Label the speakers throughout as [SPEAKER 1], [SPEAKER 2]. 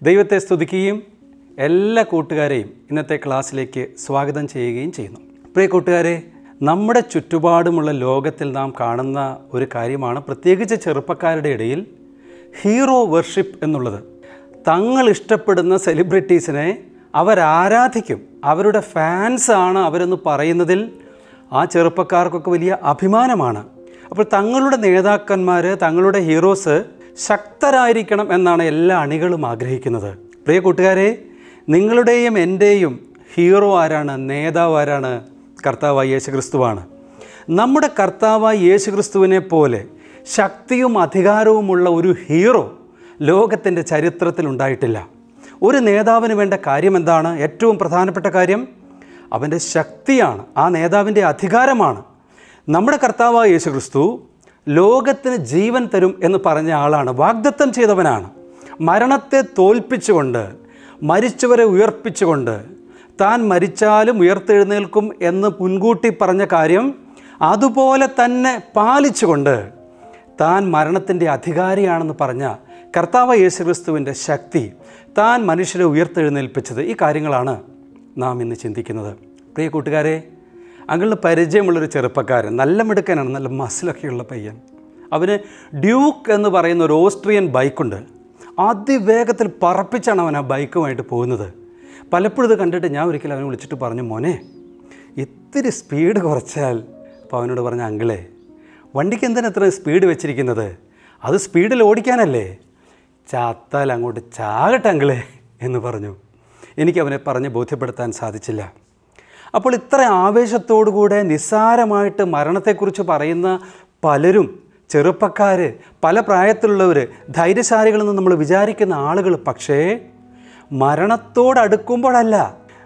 [SPEAKER 1] ദൈവത്തെ സ്തുതിക്കുകയും എല്ലാ കൂട്ടുകാരെയും ഇന്നത്തെ ക്ലാസ്സിലേക്ക് സ്വാഗതം ചെയ്യുകയും ചെയ്യുന്നു പ്രിയ കൂട്ടുകാരെ നമ്മുടെ ചുറ്റുപാടുമുള്ള ലോകത്തിൽ നാം കാണുന്ന ഒരു കാര്യമാണ് പ്രത്യേകിച്ച് ചെറുപ്പക്കാരുടെ ഇടയിൽ ഹീറോ വർഷിപ്പ് എന്നുള്ളത് തങ്ങൾ ഇഷ്ടപ്പെടുന്ന സെലിബ്രിറ്റീസിനെ അവരാരാധിക്കും അവരുടെ ഫാൻസാണ് അവരെന്ന് പറയുന്നതിൽ ആ ചെറുപ്പക്കാർക്കൊക്കെ വലിയ അഭിമാനമാണ് അപ്പോൾ തങ്ങളുടെ നേതാക്കന്മാർ തങ്ങളുടെ ഹീറോസ് ശക്തരായിരിക്കണം എന്നാണ് എല്ലാ അണികളും ആഗ്രഹിക്കുന്നത് പ്രിയ കൂട്ടുകാരെ നിങ്ങളുടെയും എൻ്റെയും ഹീറോ ആരാണ് നേതാവ് ആരാണ് കർത്താവായ യേശു ക്രിസ്തുവാണ് നമ്മുടെ കർത്താവായ യേശു ക്രിസ്തുവിനെ പോലെ ശക്തിയും അധികാരവുമുള്ള ഒരു ഹീറോ ലോകത്തിൻ്റെ ചരിത്രത്തിൽ ഉണ്ടായിട്ടില്ല ഒരു നേതാവിന് വേണ്ട കാര്യം എന്താണ് ഏറ്റവും പ്രധാനപ്പെട്ട കാര്യം അവൻ്റെ ശക്തിയാണ് ആ നേതാവിൻ്റെ അധികാരമാണ് നമ്മുടെ കർത്താവായ യേശു ക്രിസ്തു ലോകത്തിന് ജീവൻ തരും എന്ന് പറഞ്ഞ ആളാണ് വാഗ്ദത്തം ചെയ്തവനാണ് മരണത്തെ തോൽപ്പിച്ചുകൊണ്ട് മരിച്ചവരെ ഉയർപ്പിച്ചുകൊണ്ട് താൻ മരിച്ചാലും ഉയർത്തെഴുന്നേൽക്കും എന്ന് മുൻകൂട്ടി പറഞ്ഞ കാര്യം അതുപോലെ തന്നെ പാലിച്ചുകൊണ്ട് താൻ മരണത്തിൻ്റെ അധികാരിയാണെന്ന് പറഞ്ഞ കർത്താവ് യേശുക്രിസ്തുവിൻ്റെ ശക്തി താൻ മനുഷ്യരെ ഉയർത്തെഴുന്നേൽപ്പിച്ചത് ഈ കാര്യങ്ങളാണ് നാം ഇന്ന് ചിന്തിക്കുന്നത് പ്രിയ കൂട്ടുകാരെ അങ്ങനെ പരിചയമുള്ളൊരു ചെറുപ്പക്കാരൻ നല്ല മിടുക്കനാണ് നല്ല മസിലൊക്കെയുള്ള പയ്യൻ അവന് ഡ്യൂക്ക് എന്ന് പറയുന്ന ഒരു ഓസ്ട്രിയൻ ബൈക്കുണ്ട് അതിവേഗത്തിൽ പറപ്പിച്ചാണ് അവൻ ആ ബൈക്കുമായിട്ട് പോകുന്നത് പലപ്പോഴും ഇത് കണ്ടിട്ട് ഞാൻ ഒരിക്കലും അവനെ വിളിച്ചിട്ട് പറഞ്ഞു മോനെ ഇത്തിരി സ്പീഡ് കുറച്ചാൽ അപ്പോൾ അവനോട് പറഞ്ഞ അങ്കിളേ വണ്ടിക്ക് എന്തിനാ ഇത്ര സ്പീഡ് വെച്ചിരിക്കുന്നത് അത് സ്പീഡിൽ ഓടിക്കാനല്ലേ ചാത്താൽ അങ്ങോട്ട് ചാകട്ടെ അങ്കിളേ എന്ന് പറഞ്ഞു എനിക്ക് അവനെ പറഞ്ഞ് ബോധ്യപ്പെടുത്താൻ സാധിച്ചില്ല അപ്പോൾ ഇത്ര ആവേശത്തോടുകൂടെ നിസ്സാരമായിട്ട് മരണത്തെക്കുറിച്ച് പറയുന്ന പലരും ചെറുപ്പക്കാർ പല പ്രായത്തിലുള്ളവർ ധൈര്യശാലികളെന്ന് നമ്മൾ വിചാരിക്കുന്ന ആളുകൾ പക്ഷേ മരണത്തോടടുക്കുമ്പോഴല്ല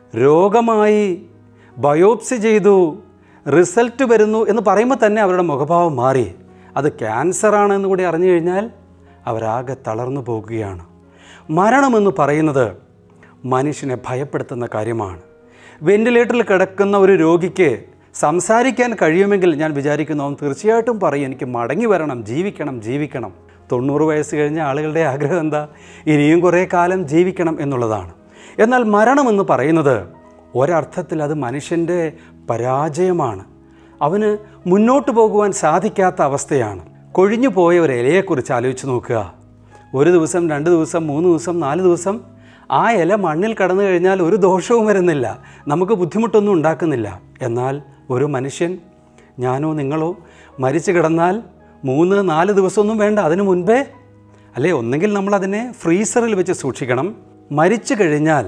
[SPEAKER 1] രോഗമായി ബയോപ്സി ചെയ്തു റിസൾട്ട് വരുന്നു എന്ന് പറയുമ്പോൾ തന്നെ അവരുടെ മുഖഭാവം മാറി അത് ക്യാൻസറാണ് എന്ന് കൂടി അറിഞ്ഞു കഴിഞ്ഞാൽ അവരാകെ തളർന്നു പോകുകയാണ് മരണമെന്ന് പറയുന്നത് മനുഷ്യനെ ഭയപ്പെടുത്തുന്ന കാര്യമാണ് വെന്റിലേറ്ററിൽ കിടക്കുന്ന ഒരു രോഗിക്ക് സംസാരിക്കാൻ കഴിയുമെങ്കിൽ ഞാൻ വിചാരിക്കുന്നു അവൻ തീർച്ചയായിട്ടും പറയും എനിക്ക് മടങ്ങി വരണം ജീവിക്കണം ജീവിക്കണം തൊണ്ണൂറ് വയസ്സ് കഴിഞ്ഞ ആളുകളുടെ ആഗ്രഹം എന്താ ഇനിയും കുറേ കാലം ജീവിക്കണം എന്നുള്ളതാണ് എന്നാൽ മരണമെന്ന് പറയുന്നത് ഒരർത്ഥത്തിൽ അത് മനുഷ്യൻ്റെ പരാജയമാണ് അവന് മുന്നോട്ട് പോകുവാൻ സാധിക്കാത്ത അവസ്ഥയാണ് കൊഴിഞ്ഞു പോയ ഒരു ഇലയെക്കുറിച്ച് ആലോചിച്ച് നോക്കുക ഒരു ദിവസം രണ്ട് ദിവസം മൂന്ന് ദിവസം നാല് ദിവസം ആ ഇല മണ്ണിൽ കടന്നു കഴിഞ്ഞാൽ ഒരു ദോഷവും വരുന്നില്ല നമുക്ക് ബുദ്ധിമുട്ടൊന്നും ഉണ്ടാക്കുന്നില്ല എന്നാൽ ഒരു മനുഷ്യൻ ഞാനോ നിങ്ങളോ മരിച്ചു കിടന്നാൽ മൂന്ന് നാല് ദിവസമൊന്നും വേണ്ട അതിനു മുൻപേ അല്ലേ ഒന്നെങ്കിൽ നമ്മളതിനെ ഫ്രീസറിൽ വെച്ച് സൂക്ഷിക്കണം മരിച്ചു കഴിഞ്ഞാൽ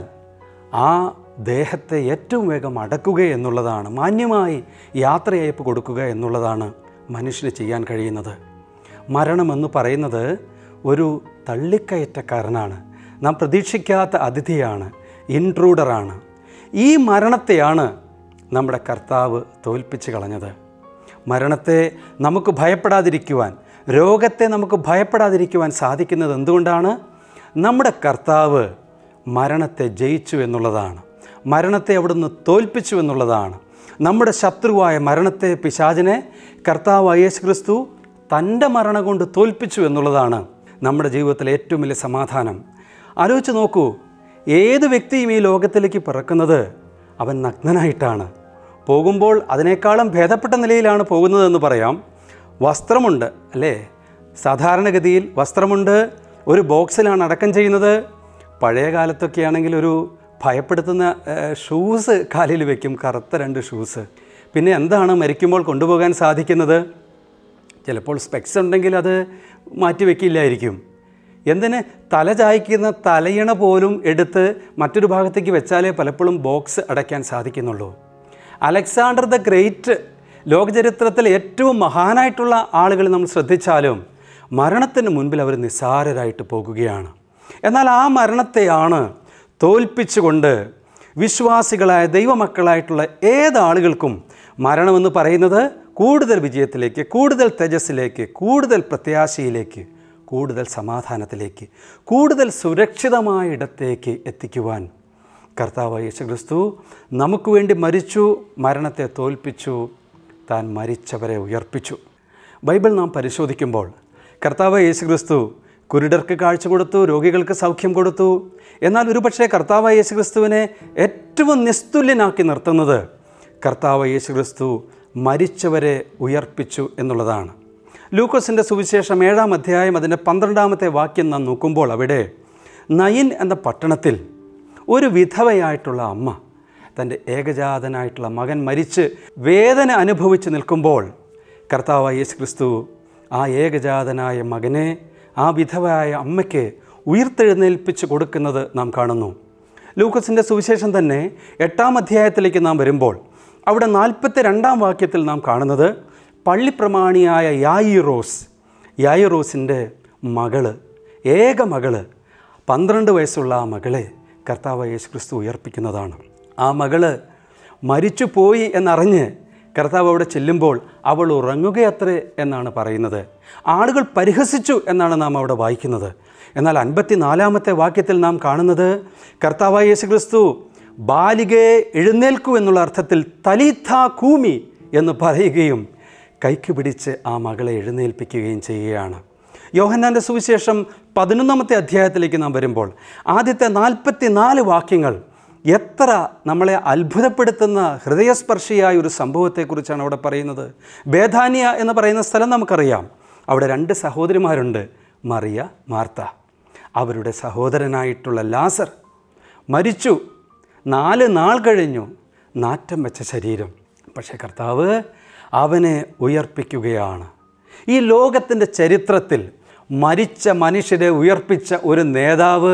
[SPEAKER 1] ആ ദേഹത്തെ ഏറ്റവും വേഗം അടക്കുക എന്നുള്ളതാണ് മാന്യമായി യാത്രയയപ്പ് കൊടുക്കുക എന്നുള്ളതാണ് മനുഷ്യന് ചെയ്യാൻ കഴിയുന്നത് മരണമെന്ന് പറയുന്നത് ഒരു തള്ളിക്കയറ്റക്കാരനാണ് നാം പ്രതീക്ഷിക്കാത്ത അതിഥിയാണ് ഇൻട്രൂഡറാണ് ഈ മരണത്തെയാണ് നമ്മുടെ കർത്താവ് തോൽപ്പിച്ച് കളഞ്ഞത് മരണത്തെ നമുക്ക് ഭയപ്പെടാതിരിക്കുവാൻ രോഗത്തെ നമുക്ക് ഭയപ്പെടാതിരിക്കുവാൻ സാധിക്കുന്നത് എന്തുകൊണ്ടാണ് നമ്മുടെ കർത്താവ് മരണത്തെ ജയിച്ചു എന്നുള്ളതാണ് മരണത്തെ അവിടുന്ന് തോൽപ്പിച്ചു എന്നുള്ളതാണ് നമ്മുടെ ശത്രുവായ മരണത്തെ പിശാചിനെ കർത്താവ് യേശു ക്രിസ്തു തൻ്റെ മരണം കൊണ്ട് തോൽപ്പിച്ചു എന്നുള്ളതാണ് നമ്മുടെ ജീവിതത്തിലെ ഏറ്റവും വലിയ സമാധാനം ആലോചിച്ച് നോക്കൂ ഏത് വ്യക്തിയും ഈ ലോകത്തിലേക്ക് പിറക്കുന്നത് അവൻ നഗ്നനായിട്ടാണ് പോകുമ്പോൾ അതിനേക്കാളും ഭേദപ്പെട്ട നിലയിലാണ് പോകുന്നതെന്ന് പറയാം വസ്ത്രമുണ്ട് അല്ലേ സാധാരണഗതിയിൽ വസ്ത്രമുണ്ട് ഒരു ബോക്സിലാണ് അടക്കം ചെയ്യുന്നത് പഴയ കാലത്തൊക്കെ ആണെങ്കിൽ ഒരു ഭയപ്പെടുത്തുന്ന ഏഹ്, ഷൂസ് കാലിൽ വെക്കും കറുത്ത രണ്ട് ഷൂസ് പിന്നെ എന്താണ് മരിക്കുമ്പോൾ കൊണ്ടുപോകാൻ സാധിക്കുന്നത് ചിലപ്പോൾ സ്പെക്സ് ഉണ്ടെങ്കിൽ അത് മാറ്റി വെക്കില്ലായിരിക്കും എന്തിന് തല ചായ്ക്കുന്ന തലയിണ പോലും എടുത്ത് മറ്റൊരു ഭാഗത്തേക്ക് വെച്ചാലേ പലപ്പോഴും ബോക്സ് അടയ്ക്കാൻ സാധിക്കുന്നുള്ളൂ അലക്സാണ്ടർ ദ ഗ്രേറ്റ് ലോകചരിത്രത്തിൽ ഏറ്റവും മഹാനായിട്ടുള്ള ആളുകൾ നമ്മൾ ശ്രദ്ധിച്ചാലും മരണത്തിന് മുൻപിൽ അവർ നിസ്സാരരായിട്ട് പോകുകയാണ് എന്നാൽ ആ മരണത്തെയാണ് തോൽപ്പിച്ചുകൊണ്ട് വിശ്വാസികളായ ദൈവമക്കളായിട്ടുള്ള ഏതാളുകൾക്കും മരണമെന്ന് പറയുന്നത് കൂടുതൽ വിജയത്തിലേക്ക് കൂടുതൽ തേജസ്സിലേക്ക് കൂടുതൽ പ്രത്യാശയിലേക്ക് കൂടുതൽ സമാധാനത്തിലേക്ക് കൂടുതൽ സുരക്ഷിതമായ ഇടത്തേക്ക് എത്തിക്കുവാൻ കർത്താവ് യേശുക്രിസ്തു നമുക്ക് വേണ്ടി മരിച്ചു മരണത്തെ തോൽപ്പിച്ചു താൻ മരിച്ചവരെ ഉയർപ്പിച്ചു ബൈബിൾ നാം പരിശോധിക്കുമ്പോൾ കർത്താവ് യേശുക്രിസ്തു കുരുടർക്ക് കാഴ്ച കൊടുത്തു രോഗികൾക്ക് സൗഖ്യം കൊടുത്തു എന്നാൽ ഒരുപക്ഷെ കർത്താവ് യേശു ക്രിസ്തുവിനെ ഏറ്റവും നിസ്തുല്യനാക്കി നിർത്തുന്നത് കർത്താവ് യേശു ക്രിസ്തു മരിച്ചവരെ ഉയർപ്പിച്ചു എന്നുള്ളതാണ് ലൂക്കോസിൻ്റെ സുവിശേഷം ഏഴാം അധ്യായം അതിൻ്റെ പന്ത്രണ്ടാമത്തെ വാക്യം നാം നോക്കുമ്പോൾ അവിടെ നയിൻ എന്ന പട്ടണത്തിൽ ഒരു വിധവയായിട്ടുള്ള അമ്മ തൻ്റെ ഏകജാതനായിട്ടുള്ള മകൻ മരിച്ച് വേദന അനുഭവിച്ച് നിൽക്കുമ്പോൾ കർത്താവ് യേശു ക്രിസ്തു ആ ഏകജാതനായ മകനെ ആ വിധവയായ അമ്മയ്ക്ക് ഉയർത്തെഴുന്നേൽപ്പിച്ച് കൊടുക്കുന്നത് നാം കാണുന്നു ലൂക്കസിൻ്റെ സുവിശേഷം തന്നെ എട്ടാം അധ്യായത്തിലേക്ക് നാം വരുമ്പോൾ അവിടെ നാൽപ്പത്തി രണ്ടാം വാക്യത്തിൽ നാം കാണുന്നത് പള്ളിപ്രമാണിയായ യായിറോസ് യായിറോസിൻ്റെ മകള് ഏക മകള് പന്ത്രണ്ട് വയസ്സുള്ള ആ മകളെ കർത്താവ് യേശു ക്രിസ്തു ഉയർപ്പിക്കുന്നതാണ് ആ മകള് മരിച്ചു പോയി എന്നറിഞ്ഞ് കർത്താവ് അവിടെ ചെല്ലുമ്പോൾ അവൾ ഉറങ്ങുകയത്രേ എന്നാണ് പറയുന്നത് ആളുകൾ പരിഹസിച്ചു എന്നാണ് നാം അവിടെ വായിക്കുന്നത് എന്നാൽ അൻപത്തിനാലാമത്തെ വാക്യത്തിൽ നാം കാണുന്നത് കർത്താവായ യേശു ക്രിസ്തു ബാലികയെ എഴുന്നേൽക്കൂ എന്നുള്ള അർത്ഥത്തിൽ തലീഥ കൂമി എന്ന് പറയുകയും കൈക്ക് പിടിച്ച് ആ മകളെ എഴുന്നേൽപ്പിക്കുകയും ചെയ്യുകയാണ് യോഹന്നാൻ്റെ സുവിശേഷം പതിനൊന്നാമത്തെ അധ്യായത്തിലേക്ക് നാം വരുമ്പോൾ ആദ്യത്തെ നാൽപ്പത്തി നാല് വാക്യങ്ങൾ എത്ര നമ്മളെ അത്ഭുതപ്പെടുത്തുന്ന ഹൃദയസ്പർശിയായ ഒരു സംഭവത്തെക്കുറിച്ചാണ് അവിടെ പറയുന്നത് ബേധാനിയ എന്ന് പറയുന്ന സ്ഥലം നമുക്കറിയാം അവിടെ രണ്ട് സഹോദരിമാരുണ്ട് മറിയ മാർത്ത അവരുടെ സഹോദരനായിട്ടുള്ള ലാസർ മരിച്ചു നാല് നാൾ കഴിഞ്ഞു നാറ്റം വെച്ച ശരീരം പക്ഷേ കർത്താവ് അവനെ ഉയർപ്പിക്കുകയാണ് ഈ ലോകത്തിൻ്റെ ചരിത്രത്തിൽ മരിച്ച മനുഷ്യരെ ഉയർപ്പിച്ച ഒരു നേതാവ്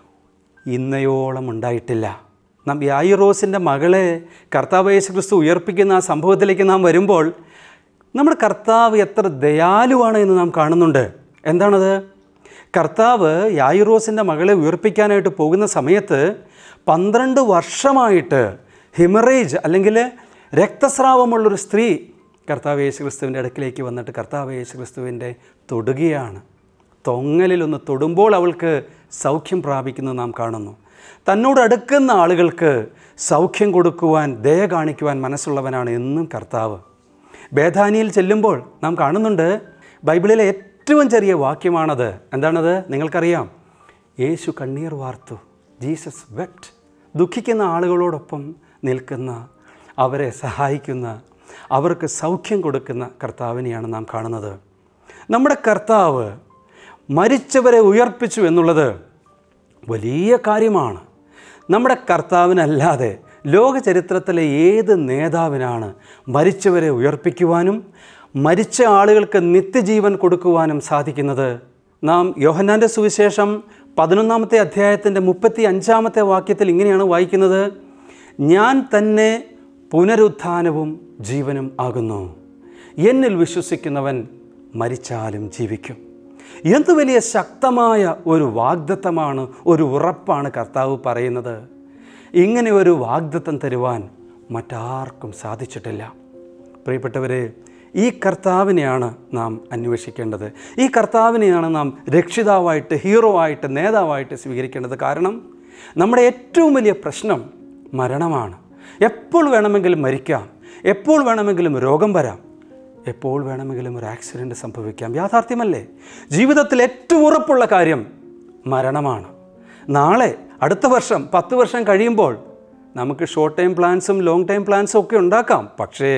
[SPEAKER 1] ഇന്നയോളം ഉണ്ടായിട്ടില്ല നാം യായിറോസിൻ്റെ മകളെ കർത്താവ് യേശു ക്രിസ്തു ഉയർപ്പിക്കുന്ന ആ സംഭവത്തിലേക്ക് നാം വരുമ്പോൾ നമ്മുടെ കർത്താവ് എത്ര ദയാലുവാണ് എന്ന് നാം കാണുന്നുണ്ട് എന്താണത് കർത്താവ് യായിറോസിൻ്റെ മകളെ ഉയർപ്പിക്കാനായിട്ട് പോകുന്ന സമയത്ത് പന്ത്രണ്ട് വർഷമായിട്ട് ഹിമറേജ് അല്ലെങ്കിൽ രക്തസ്രാവമുള്ളൊരു സ്ത്രീ കർത്താവ് യേശു ക്രിസ്തുവിൻ്റെ അടുക്കിലേക്ക് വന്നിട്ട് കർത്താവ് യേശു ക്രിസ്തുവിൻ്റെ തൊടുകയാണ് തൊങ്ങലിലൊന്ന് തൊടുമ്പോൾ അവൾക്ക് സൗഖ്യം പ്രാപിക്കുന്നത് നാം കാണുന്നു തന്നോട് അടുക്കുന്ന ആളുകൾക്ക് സൗഖ്യം കൊടുക്കുവാൻ ദയ കാണിക്കുവാൻ മനസ്സുള്ളവനാണ് എന്നും കർത്താവ് ബേധാനിയിൽ ചെല്ലുമ്പോൾ നാം കാണുന്നുണ്ട് ബൈബിളിലെ ഏറ്റവും ചെറിയ വാക്യമാണത് എന്താണത് നിങ്ങൾക്കറിയാം യേശു കണ്ണീർ വാർത്തു ജീസസ് വെക്റ്റ് ദുഃഖിക്കുന്ന ആളുകളോടൊപ്പം നിൽക്കുന്ന അവരെ സഹായിക്കുന്ന അവർക്ക് സൗഖ്യം കൊടുക്കുന്ന കർത്താവിനെയാണ് നാം കാണുന്നത് നമ്മുടെ കർത്താവ് മരിച്ചവരെ ഉയർപ്പിച്ചു എന്നുള്ളത് വലിയ കാര്യമാണ് നമ്മുടെ കർത്താവിനല്ലാതെ ലോക ചരിത്രത്തിലെ ഏത് നേതാവിനാണ് മരിച്ചവരെ ഉയർപ്പിക്കുവാനും മരിച്ച ആളുകൾക്ക് നിത്യജീവൻ കൊടുക്കുവാനും സാധിക്കുന്നത് നാം യോഹന്നാൻ്റെ സുവിശേഷം പതിനൊന്നാമത്തെ അധ്യായത്തിൻ്റെ മുപ്പത്തി അഞ്ചാമത്തെ വാക്യത്തിൽ ഇങ്ങനെയാണ് വായിക്കുന്നത് ഞാൻ തന്നെ പുനരുത്ഥാനവും ജീവനും ആകുന്നു എന്നിൽ വിശ്വസിക്കുന്നവൻ മരിച്ചാലും ജീവിക്കും എന്ത് വലിയ ശക്തമായ ഒരു വാഗ്ദത്തമാണ് ഒരു ഉറപ്പാണ് കർത്താവ് പറയുന്നത് ഇങ്ങനെ ഒരു വാഗ്ദത്തം തരുവാൻ മറ്റാർക്കും സാധിച്ചിട്ടില്ല പ്രിയപ്പെട്ടവരെ ഈ കർത്താവിനെയാണ് നാം അന്വേഷിക്കേണ്ടത് ഈ കർത്താവിനെയാണ് നാം രക്ഷിതാവായിട്ട് ഹീറോ ആയിട്ട് നേതാവായിട്ട് സ്വീകരിക്കേണ്ടത് കാരണം നമ്മുടെ ഏറ്റവും വലിയ പ്രശ്നം മരണമാണ് എപ്പോൾ വേണമെങ്കിലും മരിക്കാം എപ്പോൾ വേണമെങ്കിലും രോഗം വരാം എപ്പോൾ വേണമെങ്കിലും ഒരു ആക്സിഡൻറ്റ് സംഭവിക്കാം യാഥാർത്ഥ്യമല്ലേ ജീവിതത്തിൽ ഏറ്റവും ഉറപ്പുള്ള കാര്യം മരണമാണ് നാളെ അടുത്ത വർഷം പത്ത് വർഷം കഴിയുമ്പോൾ നമുക്ക് ഷോർട്ട് ടൈം പ്ലാൻസും ലോങ് ടൈം പ്ലാൻസും ഒക്കെ ഉണ്ടാക്കാം പക്ഷേ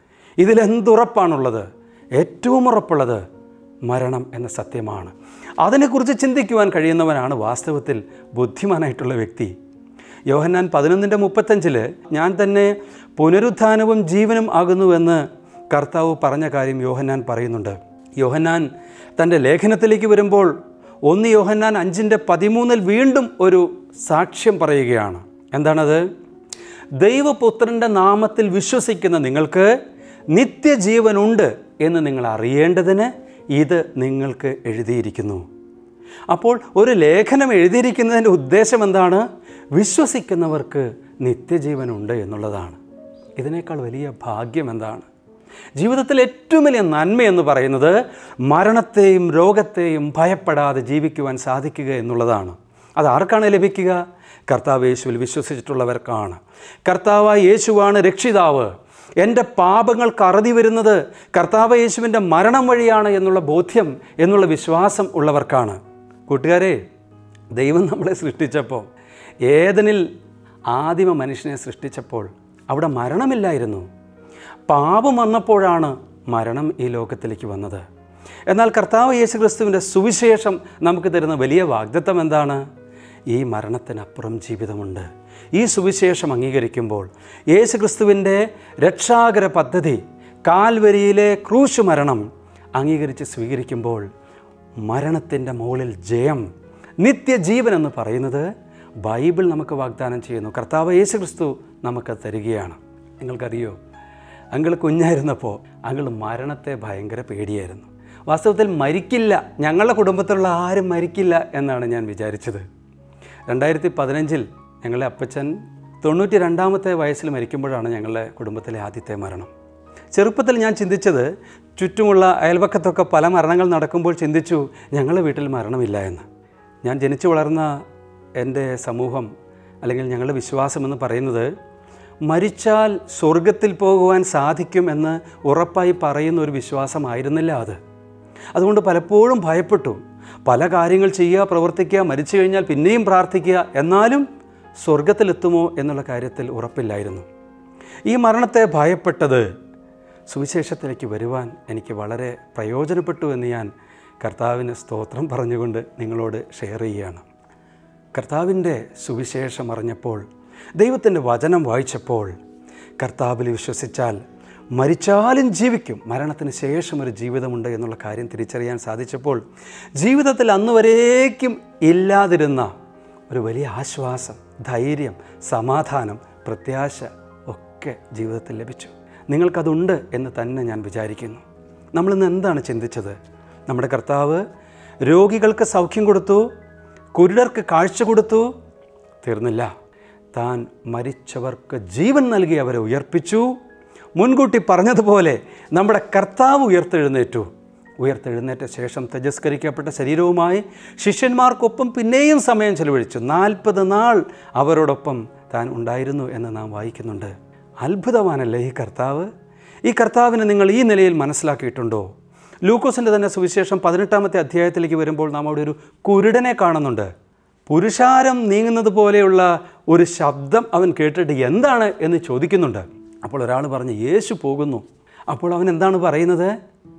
[SPEAKER 1] ഇതിലെന്തുറപ്പാണുള്ളത് ഏറ്റവും ഉറപ്പുള്ളത് മരണം എന്ന സത്യമാണ് അതിനെക്കുറിച്ച് ചിന്തിക്കുവാൻ കഴിയുന്നവനാണ് വാസ്തവത്തിൽ ബുദ്ധിമാനായിട്ടുള്ള വ്യക്തി യോഹന്നാൻ പതിനൊന്നിൻ്റെ മുപ്പത്തഞ്ചിൽ ഞാൻ തന്നെ പുനരുത്ഥാനവും ജീവനും ആകുന്നുവെന്ന് കർത്താവ് പറഞ്ഞ കാര്യം യോഹന്നാൻ പറയുന്നുണ്ട് യോഹന്നാൻ തൻ്റെ ലേഖനത്തിലേക്ക് വരുമ്പോൾ ഒന്ന് യോഹന്നാൻ അഞ്ചിൻ്റെ പതിമൂന്നിൽ വീണ്ടും ഒരു സാക്ഷ്യം പറയുകയാണ് എന്താണത് ദൈവപുത്രൻ്റെ നാമത്തിൽ വിശ്വസിക്കുന്ന നിങ്ങൾക്ക് നിത്യജീവനുണ്ട് എന്ന് നിങ്ങൾ അറിയേണ്ടതിന് ഇത് നിങ്ങൾക്ക് എഴുതിയിരിക്കുന്നു അപ്പോൾ ഒരു ലേഖനം എഴുതിയിരിക്കുന്നതിൻ്റെ ഉദ്ദേശം എന്താണ് വിശ്വസിക്കുന്നവർക്ക് നിത്യജീവനുണ്ട് എന്നുള്ളതാണ് ഇതിനേക്കാൾ വലിയ ഭാഗ്യം എന്താണ് ജീവിതത്തിൽ ഏറ്റവും വലിയ നന്മ എന്ന് പറയുന്നത് മരണത്തെയും രോഗത്തെയും ഭയപ്പെടാതെ ജീവിക്കുവാൻ സാധിക്കുക എന്നുള്ളതാണ് അത് ആർക്കാണ് ലഭിക്കുക കർത്താവ് യേശുവിൽ വിശ്വസിച്ചിട്ടുള്ളവർക്കാണ് കർത്താവായ യേശുവാണ് രക്ഷിതാവ് എൻ്റെ പാപങ്ങൾക്ക് അറുതി വരുന്നത് കർത്താവ് യേശുവിൻ്റെ മരണം വഴിയാണ് എന്നുള്ള ബോധ്യം എന്നുള്ള വിശ്വാസം ഉള്ളവർക്കാണ് കൂട്ടുകാരെ ദൈവം നമ്മളെ സൃഷ്ടിച്ചപ്പോൾ ഏതനിൽ ആദിമ മനുഷ്യനെ സൃഷ്ടിച്ചപ്പോൾ അവിടെ മരണമില്ലായിരുന്നു പാപം വന്നപ്പോഴാണ് മരണം ഈ ലോകത്തിലേക്ക് വന്നത് എന്നാൽ കർത്താവ് യേശു ക്രിസ്തുവിൻ്റെ സുവിശേഷം നമുക്ക് തരുന്ന വലിയ വാഗ്ദത്തം എന്താണ് ഈ മരണത്തിനപ്പുറം ജീവിതമുണ്ട് ഈ സുവിശേഷം അംഗീകരിക്കുമ്പോൾ യേശു ക്രിസ്തുവിൻ്റെ രക്ഷാകര പദ്ധതി കാൽവരിയിലെ ക്രൂശ് മരണം അംഗീകരിച്ച് സ്വീകരിക്കുമ്പോൾ മരണത്തിൻ്റെ മുകളിൽ ജയം നിത്യജീവൻ എന്ന് പറയുന്നത് ബൈബിൾ നമുക്ക് വാഗ്ദാനം ചെയ്യുന്നു കർത്താവ് യേശു ക്രിസ്തു നമുക്ക് തരികയാണ് നിങ്ങൾക്കറിയോ അങ്കിൾ കുഞ്ഞായിരുന്നപ്പോൾ അങ്കിൾ മരണത്തെ ഭയങ്കര പേടിയായിരുന്നു വാസ്തവത്തിൽ മരിക്കില്ല ഞങ്ങളുടെ കുടുംബത്തിലുള്ള ആരും മരിക്കില്ല എന്നാണ് ഞാൻ വിചാരിച്ചത് രണ്ടായിരത്തി പതിനഞ്ചിൽ ഞങ്ങളുടെ അപ്പച്ചൻ തൊണ്ണൂറ്റി രണ്ടാമത്തെ വയസ്സിൽ മരിക്കുമ്പോഴാണ് ഞങ്ങളുടെ കുടുംബത്തിലെ ആദ്യത്തെ മരണം ചെറുപ്പത്തിൽ ഞാൻ ചിന്തിച്ചത് ചുറ്റുമുള്ള അയൽപക്കത്തൊക്കെ പല മരണങ്ങൾ നടക്കുമ്പോൾ ചിന്തിച്ചു ഞങ്ങളുടെ വീട്ടിൽ മരണമില്ല എന്ന് ഞാൻ ജനിച്ചു വളർന്ന എൻ്റെ സമൂഹം അല്ലെങ്കിൽ ഞങ്ങളുടെ വിശ്വാസം എന്ന് പറയുന്നത് മരിച്ചാൽ സ്വർഗത്തിൽ പോകുവാൻ സാധിക്കും എന്ന് ഉറപ്പായി പറയുന്ന ഒരു വിശ്വാസമായിരുന്നില്ല അത് അതുകൊണ്ട് പലപ്പോഴും ഭയപ്പെട്ടു പല കാര്യങ്ങൾ ചെയ്യുക പ്രവർത്തിക്കുക മരിച്ചു കഴിഞ്ഞാൽ പിന്നെയും പ്രാർത്ഥിക്കുക എന്നാലും സ്വർഗത്തിലെത്തുമോ എന്നുള്ള കാര്യത്തിൽ ഉറപ്പില്ലായിരുന്നു ഈ മരണത്തെ ഭയപ്പെട്ടത് സുവിശേഷത്തിലേക്ക് വരുവാൻ എനിക്ക് വളരെ പ്രയോജനപ്പെട്ടു എന്ന് ഞാൻ കർത്താവിന് സ്തോത്രം പറഞ്ഞുകൊണ്ട് നിങ്ങളോട് ഷെയർ ചെയ്യുകയാണ് കർത്താവിൻ്റെ സുവിശേഷം അറിഞ്ഞപ്പോൾ ദൈവത്തിൻ്റെ വചനം വായിച്ചപ്പോൾ കർത്താവിൽ വിശ്വസിച്ചാൽ മരിച്ചാലും ജീവിക്കും മരണത്തിന് ശേഷം ഒരു ജീവിതമുണ്ട് എന്നുള്ള കാര്യം തിരിച്ചറിയാൻ സാധിച്ചപ്പോൾ ജീവിതത്തിൽ അന്ന് വരേക്കും ഇല്ലാതിരുന്ന ഒരു വലിയ ആശ്വാസം ധൈര്യം സമാധാനം പ്രത്യാശ ഒക്കെ ജീവിതത്തിൽ ലഭിച്ചു നിങ്ങൾക്കതുണ്ട് എന്ന് തന്നെ ഞാൻ വിചാരിക്കുന്നു നമ്മളിന്ന് എന്താണ് ചിന്തിച്ചത് നമ്മുടെ കർത്താവ് രോഗികൾക്ക് സൗഖ്യം കൊടുത്തു കുരുടർക്ക് കാഴ്ച കൊടുത്തു തീർന്നില്ല താൻ മരിച്ചവർക്ക് ജീവൻ നൽകി അവരെ ഉയർപ്പിച്ചു മുൻകൂട്ടി പറഞ്ഞതുപോലെ നമ്മുടെ കർത്താവ് ഉയർത്തെഴുന്നേറ്റു ഉയർത്തെഴുന്നേറ്റ ശേഷം തജസ്കരിക്കപ്പെട്ട ശരീരവുമായി ശിഷ്യന്മാർക്കൊപ്പം പിന്നെയും സമയം ചെലവഴിച്ചു നാൽപ്പത് നാൾ അവരോടൊപ്പം താൻ ഉണ്ടായിരുന്നു എന്ന് നാം വായിക്കുന്നുണ്ട് അത്ഭുതമാനല്ലേ ഈ കർത്താവ് ഈ കർത്താവിനെ നിങ്ങൾ ഈ നിലയിൽ മനസ്സിലാക്കിയിട്ടുണ്ടോ ലൂക്കോസിൻ്റെ തന്നെ സുവിശേഷം പതിനെട്ടാമത്തെ അധ്യായത്തിലേക്ക് വരുമ്പോൾ നാം അവിടെ ഒരു കുരുടനെ കാണുന്നുണ്ട് പുരുഷാരം നീങ്ങുന്നത് പോലെയുള്ള ഒരു ശബ്ദം അവൻ കേട്ടിട്ട് എന്താണ് എന്ന് ചോദിക്കുന്നുണ്ട് അപ്പോൾ ഒരാൾ പറഞ്ഞു യേശു പോകുന്നു അപ്പോൾ അവൻ എന്താണ് പറയുന്നത്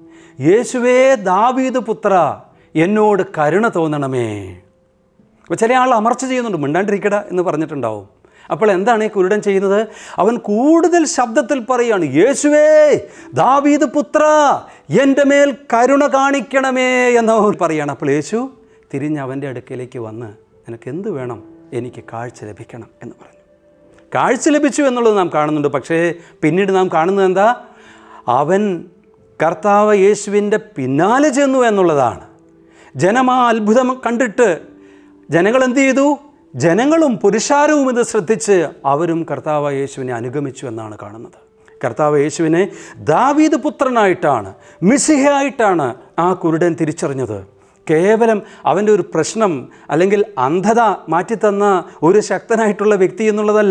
[SPEAKER 1] യേശുവേ ദാവീദ് പുത്ര എന്നോട് കരുണ തോന്നണമേ അപ്പോൾ ചില ആൾ അമർച്ച ചെയ്യുന്നുണ്ട് മിണ്ടാണ്ടിരിക്കട എന്ന് പറഞ്ഞിട്ടുണ്ടാവും അപ്പോൾ എന്താണ് ഈ കുരുടൻ ചെയ്യുന്നത് അവൻ കൂടുതൽ ശബ്ദത്തിൽ പറയുകയാണ് യേശുവേ ദാവീദ് പുത്ര എൻ്റെ മേൽ കരുണ കാണിക്കണമേ എന്ന് അവൻ പറയുകയാണ് അപ്പോൾ യേശു തിരിഞ്ഞ് അവൻ്റെ അടുക്കലേക്ക് വന്ന് നിനക്ക് എന്ത് വേണം എനിക്ക് കാഴ്ച ലഭിക്കണം എന്ന് പറഞ്ഞു കാഴ്ച ലഭിച്ചു എന്നുള്ളത് നാം കാണുന്നുണ്ട് പക്ഷേ പിന്നീട് നാം കാണുന്നത് എന്താ അവൻ കർത്താവ് യേശുവിൻ്റെ പിന്നാലെ ചെന്നു എന്നുള്ളതാണ് ജനം ആ അത്ഭുതം കണ്ടിട്ട് ജനങ്ങൾ എന്ത് ചെയ്തു ജനങ്ങളും പുരുഷാരവും ഇത് ശ്രദ്ധിച്ച് അവരും കർത്താവ് യേശുവിനെ അനുഗമിച്ചു എന്നാണ് കാണുന്നത് കർത്താവ് യേശുവിനെ ദാവീദ് പുത്രനായിട്ടാണ് മിസിഹയായിട്ടാണ് ആ കുരുടൻ തിരിച്ചറിഞ്ഞത് കേവലം അവൻ്റെ ഒരു പ്രശ്നം അല്ലെങ്കിൽ അന്ധത മാറ്റിത്തന്ന ഒരു ശക്തനായിട്ടുള്ള വ്യക്തി എന്നുള്ളതല്ല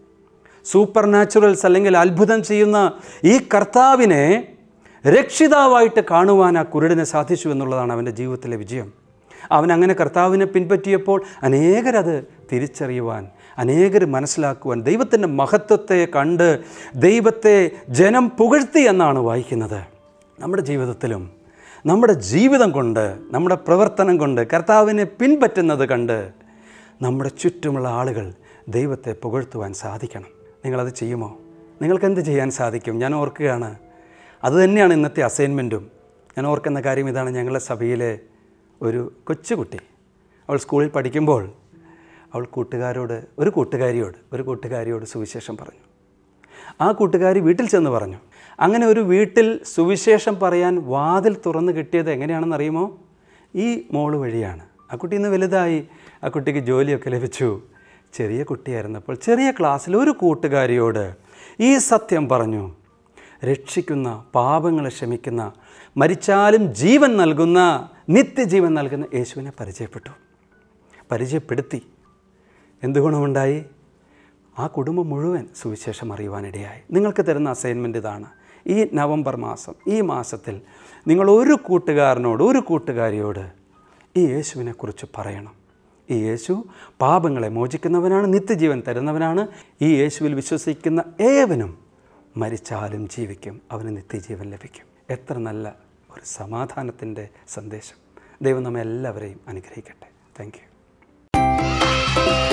[SPEAKER 1] സൂപ്പർ നാച്ചുറൽസ് അല്ലെങ്കിൽ അത്ഭുതം ചെയ്യുന്ന ഈ കർത്താവിനെ രക്ഷിതാവായിട്ട് കാണുവാൻ ആ കുരുടന് സാധിച്ചു എന്നുള്ളതാണ് അവൻ്റെ ജീവിതത്തിലെ വിജയം അവൻ അങ്ങനെ കർത്താവിനെ പിൻപറ്റിയപ്പോൾ അനേകരത് തിരിച്ചറിയുവാൻ അനേകർ മനസ്സിലാക്കുവാൻ ദൈവത്തിൻ്റെ മഹത്വത്തെ കണ്ട് ദൈവത്തെ ജനം പുകഴ്ത്തി എന്നാണ് വായിക്കുന്നത് നമ്മുടെ ജീവിതത്തിലും നമ്മുടെ ജീവിതം കൊണ്ട് നമ്മുടെ പ്രവർത്തനം കൊണ്ട് കർത്താവിനെ പിൻപറ്റുന്നത് കണ്ട് നമ്മുടെ ചുറ്റുമുള്ള ആളുകൾ ദൈവത്തെ പുകഴ്ത്തുവാൻ സാധിക്കണം നിങ്ങളത് ചെയ്യുമോ നിങ്ങൾക്ക് എന്ത് ചെയ്യാൻ സാധിക്കും ഞാൻ ഓർക്കുകയാണ് അതുതന്നെയാണ് ഇന്നത്തെ അസൈൻമെൻറ്റും ഞാൻ ഓർക്കുന്ന കാര്യം ഇതാണ് ഞങ്ങളുടെ സഭയിലെ ഒരു കൊച്ചുകുട്ടി അവൾ സ്കൂളിൽ പഠിക്കുമ്പോൾ അവൾ കൂട്ടുകാരോട് ഒരു കൂട്ടുകാരിയോട് ഒരു കൂട്ടുകാരിയോട് സുവിശേഷം പറഞ്ഞു ആ കൂട്ടുകാരി വീട്ടിൽ ചെന്ന് പറഞ്ഞു അങ്ങനെ ഒരു വീട്ടിൽ സുവിശേഷം പറയാൻ വാതിൽ തുറന്ന് കിട്ടിയത് എങ്ങനെയാണെന്ന് അറിയുമോ ഈ മോള് വഴിയാണ് ആ കുട്ടി ഇന്ന് വലുതായി ആ കുട്ടിക്ക് ജോലിയൊക്കെ ലഭിച്ചു ചെറിയ കുട്ടിയായിരുന്നപ്പോൾ ചെറിയ ക്ലാസ്സിൽ ഒരു കൂട്ടുകാരിയോട് ഈ സത്യം പറഞ്ഞു രക്ഷിക്കുന്ന പാപങ്ങളെ ക്ഷമിക്കുന്ന മരിച്ചാലും ജീവൻ നൽകുന്ന നിത്യജീവൻ നൽകുന്ന യേശുവിനെ പരിചയപ്പെട്ടു പരിചയപ്പെടുത്തി എന്ത് ഗുണമുണ്ടായി ആ കുടുംബം മുഴുവൻ സുവിശേഷം അറിയുവാനിടയായി നിങ്ങൾക്ക് തരുന്ന അസൈൻമെൻ്റ് ഇതാണ് ഈ നവംബർ മാസം ഈ മാസത്തിൽ നിങ്ങൾ ഒരു കൂട്ടുകാരനോട് ഒരു കൂട്ടുകാരിയോട് ഈ യേശുവിനെക്കുറിച്ച് പറയണം ഈ യേശു പാപങ്ങളെ മോചിക്കുന്നവനാണ് നിത്യജീവൻ തരുന്നവനാണ് ഈ യേശുവിൽ വിശ്വസിക്കുന്ന ഏവനും മരിച്ചാലും ജീവിക്കും അവന് നിത്യജീവൻ ലഭിക്കും എത്ര നല്ല ഒരു സമാധാനത്തിൻ്റെ സന്ദേശം ദൈവം നമ്മെ എല്ലാവരെയും അനുഗ്രഹിക്കട്ടെ താങ്ക് യു